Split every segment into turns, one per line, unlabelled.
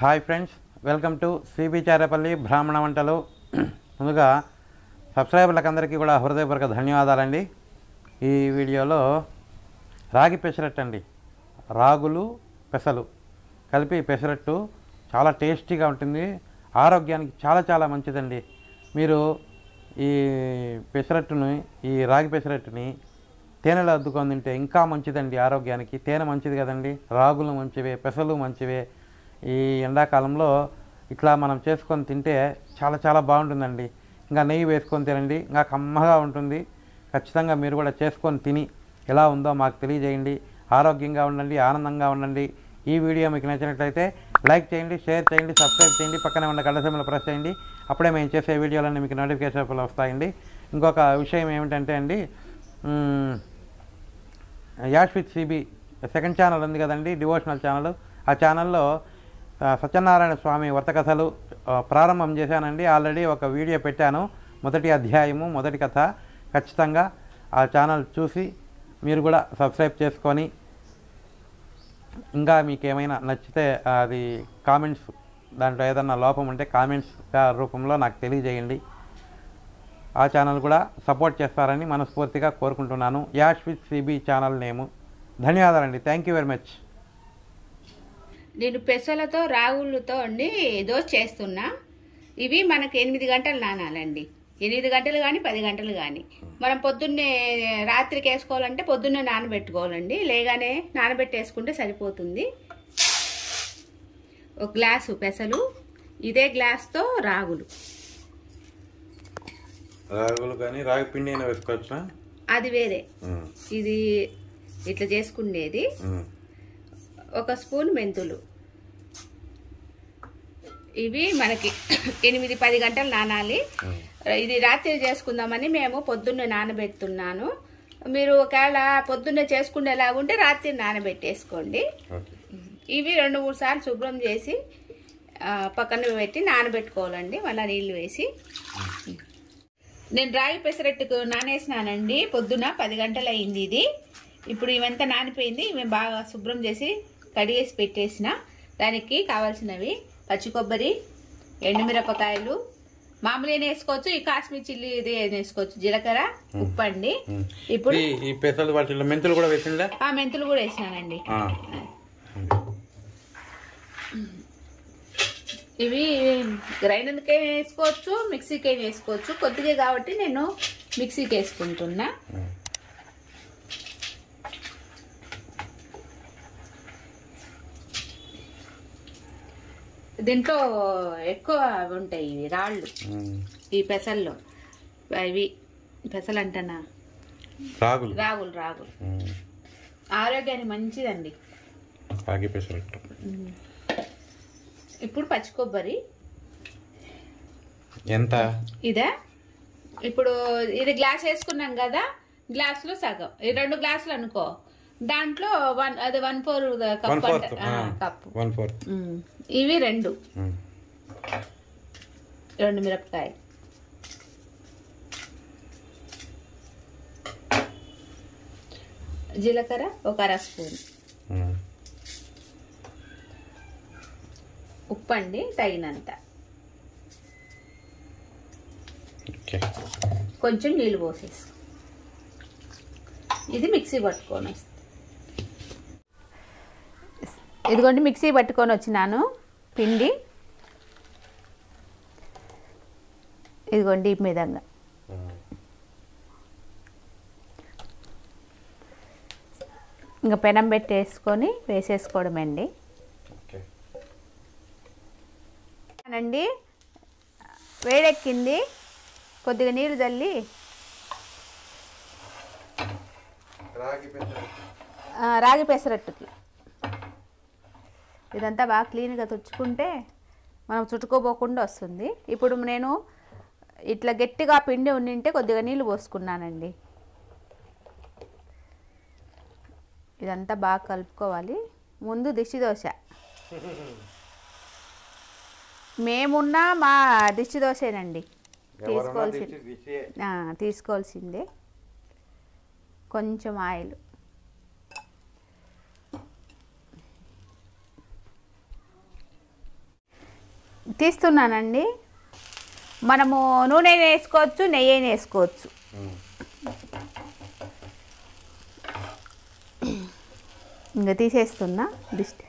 Hi friends welcome to CB Charepalli బ్రాహ్మణ వంటలు ముందుగా సబ్స్క్రైబర్లకు అందరికీ కూడా హృదయపూర్వక ధన్యవాదాలండి ఈ వీడియోలో రాగి పెసరట్టు అండి రాగులు పెసలు కలిపి పెసరట్టు చాలా టేస్టీగా ఉంటుంది ఆరోగ్యానికి చాలా చాలా మంచిదండి మీరు ఈ పెసరట్టుని ఈ రాగి పెసరట్టుని తేనెలో అద్దుకొని తింటే ఇంకా మంచిదండి ఆరోగ్యానికి తేనె మంచిది కదండి రాగులు మంచివే పెసలు మంచివే ఈ ఎండాకాలంలో ఇట్లా మనం చేసుకొని తింటే చాలా చాలా బాగుంటుందండి ఇంకా నెయ్యి వేసుకొని తినండి ఇంకా కమ్మగా ఉంటుంది ఖచ్చితంగా మీరు కూడా చేసుకొని తిని ఎలా ఉందో మాకు తెలియజేయండి ఆరోగ్యంగా ఉండండి ఆనందంగా ఉండండి ఈ వీడియో మీకు నచ్చినట్లయితే లైక్ చేయండి షేర్ చేయండి సబ్స్క్రైబ్ చేయండి పక్కనే ఉన్న గంట సింబల్ ప్రెస్ చేయండి అప్పుడే మేము చేసే వీడియోలన్నీ మీకు నోటిఫికేషన్ వస్తాయండి ఇంకొక విషయం ఏమిటంటే అండి మ్మ్, Yash with CB second channel ఉంది కదండి డివోషనల్ ఛానల్ ఆ ఛానల్లో ఆ, సత్యనారాయణ స్వామి వ్రతకథలు ఆ, ప్రారంభం చేశానండి ఆల్రెడీ ఒక వీడియో పెట్టాను మొదటి అధ్యాయము మొదటి కథ ఖచ్చితంగా ఆ ఛానల్ చూసి మీరు కూడా సబ్స్క్రైబ్ చేసుకొని ఇంకా మీకు ఏమైనా నచ్చితే అది కామెంట్స్ దాంట్లో ఏదన్నా లోపం ఉంటే కామెంట్స్ రూపంలో నాకు తెలియజేయండి ఆ ఛానల్ కూడా సపోర్ట్ చేస్తారని మనస్ఫూర్తిగా కోరుకుంటున్నాను యాష్ విత్ సిబి ఛానల్ నేము ధన్యవాదాలండి థ్యాంక్ యూ వెరీ మచ్
నేను పెసలతో రాగులతో అండి దోశ చేస్తున్నా ఇవి మనకు ఎనిమిది గంటలు నానాలండి ఎనిమిది గంటలు కానీ పది గంటలు కానీ మనం పొద్దున్నే రాత్రికి వేసుకోవాలంటే పొద్దున్నే నానబెట్టుకోవాలండి లేగానే నానబెట్టేసుకుంటే సరిపోతుంది ఒక గ్లాసు పెసలు ఇదే గ్లాస్తో రాగులు
రాగులు కానీ రాగి పిండి అయినా వేసుకోవచ్చా
అది వేరే ఇది ఇట్లా చేసుకునేది ఒక స్పూన్ మెంతులు ఇవి మనకి ఎనిమిది పది గంటలు నానాలి ఇది రాత్రి చేసుకుందామని మేము పొద్దున్నే నానబెడుతున్నాను మీరు ఒకవేళ పొద్దున్నే చేసుకునేలాగుంటే రాత్రి నానబెట్టేసుకోండి
ఓకే
ఇవి రెండు మూడు సార్లు శుభ్రం చేసి ఆ, పక్కన పెట్టి నానబెట్టుకోవాలండి మళ్ళీ నీళ్ళు వేసి నేను రాగి పెసరట్టుకు నానేసినానండి పొద్దున పది గంటలు అయింది ఇది ఇప్పుడు ఇవంతా నానిపోయింది ఇవి బాగా శుభ్రం చేసి కడిగేసి పెట్టేసిన దానికి కావాల్సినవి పచ్చి కొబ్బరి ఎండుమిరపకాయలు మామూలుగా వేసుకోవచ్చు ఈ కాశ్మీర్ చిల్లీ ఇది వేసుకోవచ్చు జీలకర్ర ఉప్పు అండి ఇప్పుడు
ఈ ఈ పెసలు వాటిలో మెంతులు కూడా వేసిందా
ఆ మెంతులు కూడా వేసినానండి ఇవి గ్రైండర్కే వేసుకోవచ్చు మిక్సీకే వేసుకోవచ్చు కొద్దిగా కాబట్టి నేను మిక్సీకి వేసుకుంటున్నా దీంట్లో ఎక్కువ ఉంటాయి ఇవి రాళ్ళు ఈ పెసల్లో ఇవి పెసలు అంటనా
రాగులు
రాగులు రాగులు ఆరోగ్యానికి మంచిదండి
రాగి పెసరట్టు
ఇప్పుడు పచ్చి కొబ్బరి
ఎంత
ఇదా ఇప్పుడు ఇది గ్లాస్ వేసుకున్నాం కదా గ్లాసులో సగం ఈ రెండు గ్లాసులు అనుకో దాంట్లో వన్ అది one four
one
cup
fourth
cup
one fourth
ఉమ్. ఇవి రెండు రెండు మిరపకాయలు జీలకర్ర ఒక అర స్పూన్ ఉప్పు అండి తగినంత
ఓకే
కొంచెం నీళ్ళు పోసేసి ఇది మిక్సీ పట్టుకొని వస్తా ఇదిగోండి మిక్సీ పట్టుకొని వచ్చినాను పిండి ఇదిగోండి ఈ విధంగా ఇంకా పెనం పెట్టేసుకొని వేసేసుకోవడమండి
ఓకే
అండి వేడెక్కింది కొద్దిగా నీళ్ళు చల్లి
రాగి పెసరట్టు
ఆ, రాగి పెసరట్టుకి ఇదంతా బాగా క్లీన్గా తుడుచుకుంటే మనం చుట్టుకోపోకుండా వస్తుంది ఇప్పుడు నేను ఇట్లా గట్టిగా పిండి ఉండింటే కొద్దిగా నీళ్ళు పోసుకున్నానండి ఇదంతా బాగా కలుపుకోవాలి ముందు దిష్టి దోశ మేమున్నా మా దిష్టి దోశేనండి తీసుకోవాల్సింది ఆ, తీసుకోవాల్సిందే కొంచెం ఆయిల్ తీస్తున్నానండి మనము నూనె వేసుకోవచ్చు నెయ్యి అయినా వేసుకోవచ్చు ఇంకా తీసేస్తున్నా దిష్టి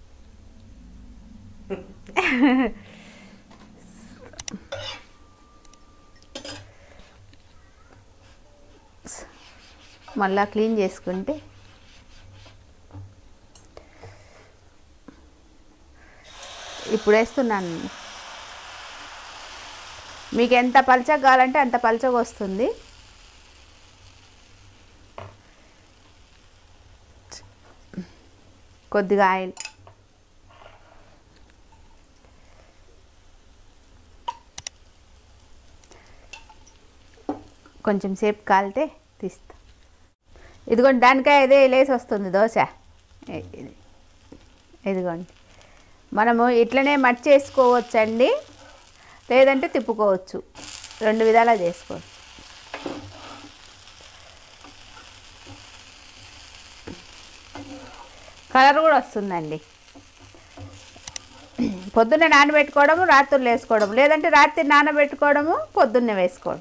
మళ్ళా క్లీన్ చేసుకుంటే ఇప్పుడు వేస్తున్నాను మీకు ఎంత పలచగా కావాలంటే అంత పలచగా వస్తుంది కొద్దిగా ఆయిల్ కొంచెం సేపు కాలితే తీస్తా ఇదిగోండి దానికాయ ఇదే లేసి వస్తుంది దోశ ఇ- ఇది. ఇదిగోండి మనము ఇట్లనే మర్చి వేసుకోవచ్చండి లేదంటే తిప్పుకోవచ్చు రెండు విధాలా చేసుకోవచ్చు కలర్ కూడా వస్తుందండి పొద్దున్నే నానబెట్టుకోవడము రాత్రులు వేసుకోవడం లేదంటే రాత్రి నానబెట్టుకోవడము పొద్దున్నే వేసుకోవడం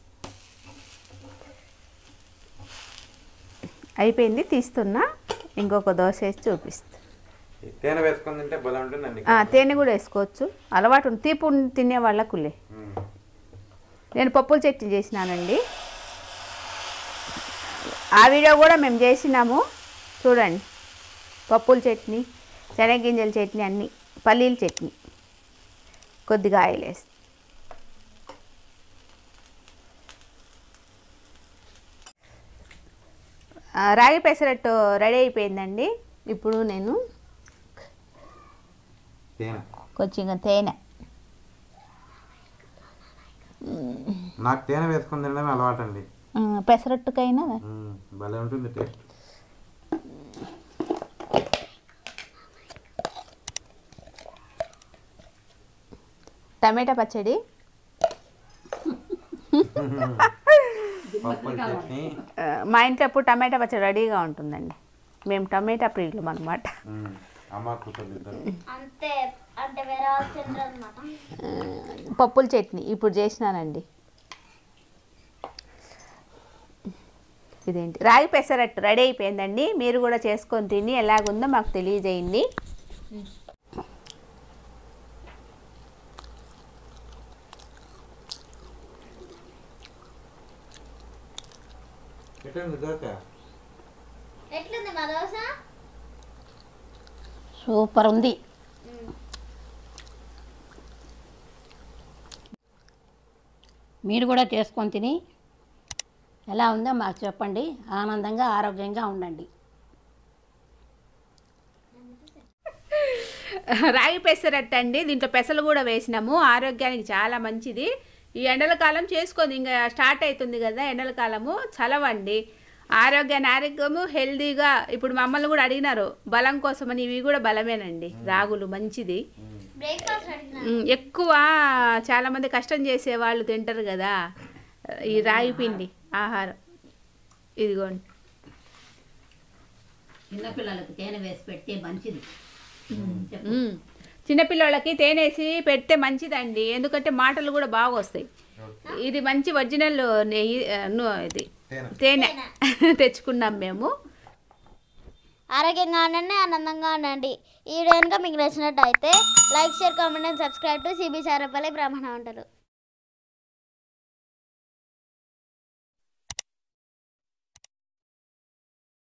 అయిపోయింది తీస్తున్నా ఇంకొక దోశ వేసి చూపిస్తా
ఈ తేనె వేసుకొని తింటే బలం ఉంటుందండి
ఆ, తేనె కూడా వేసుకోవచ్చు అలవాటు ఉంది తీపి ఉన్- తినే వాళ్ళకులే
ఉమ్.
నేను పప్పుల చట్నీ చేసినానండి ఆ వీడియో కూడా మేము చేసినాము చూడండి పప్పుల చట్నీ శనగింజల చట్నీ అన్నీ పల్లీల చట్నీ కొద్దిగా ఆయిల్ వేసి ఆ, రాగి పెసరట్టు రెడీ అయిపోయిందండి ఇప్పుడు నేను
తేనె
కొంచెం తేనె
నాకు తేనె వేసుకొని తినడం అలవాటు అండి
ఆ, పెసరట్టుకైనా
ఉమ్, భలే ఉంటుంది టేస్ట్
టమాటా పచ్చడి
పప్పుల చట్నీ
ఆ, మా ఇంట్లో ఎప్పుడు టమాటా పచ్చడి రెడీగా ఉంటుందండి మేము టమాటా ప్రియులం అనమాట
ఉమ్, అమ్మ కూతురు ఇద్దరు
అంతే అంటే వేరే వాళ్ళు తినరు అనమాట
పప్పుల చట్నీ ఇప్పుడు చేసినానండి ఇదేంటి రాగి పెసరట్టు రెడీ అయిపోయిందండి మీరు కూడా చేసుకొని తిని ఎలాగుందో మాకు తెలియజేయండి
ఎట్లుంది దోశ
ఎట్లుంది మా దోశ
సూపర్ ఉంది మీరు కూడా చేసుకొని తిని ఎలా ఉందో మాకు చెప్పండి ఆనందంగా ఆరోగ్యంగా ఉండండి
రాగి పెసరట్టు అండి దీంట్లో పెసలు కూడా వేసినాము ఆరోగ్యానికి చాలా మంచిది ఈ ఎండల కాలం చేసుకొని ఇంకా స్టార్ట్ అవుతుంది కదా ఎండల కాలము చలవండి ఆరోగ్యాన్ని ఆరోగ్యము హెల్దీగా ఇప్పుడు మమ్మల్ని కూడా అడిగినారు బలం కోసమని ఇవి కూడా బలమేనండి రాగులు మంచిది
బ్రేక్ఫాస్ట్ అడిగిన
ఉమ్, ఎక్కువ చాలా మంది కష్టం చేసే వాళ్ళు తింటారు కదా ఈ రాగి పిండి ఆహారం ఇదిగోండి
చిన్నపిల్లలకు తేనె వేసి పెడితే మంచిది
ఉమ్. చిన్నపిల్లలకి తేనేసి పెడితే మంచిదండి ఎందుకంటే మాటలు కూడా బాగా వస్తాయి ఇది మంచి ఒరిజినల్ నెయ్యి ఆ, ను- ఇది
తేనె
తేనె తెచ్చుకున్నాం మేము
ఆరోగ్యంగా ఉండండి ఆనందంగా ఉండండి ఈ వీడియో కనుక మీకు నచ్చినట్టయితే like share comment and subscribe to CB Charapalli బ్రాహ్మణ వంటలు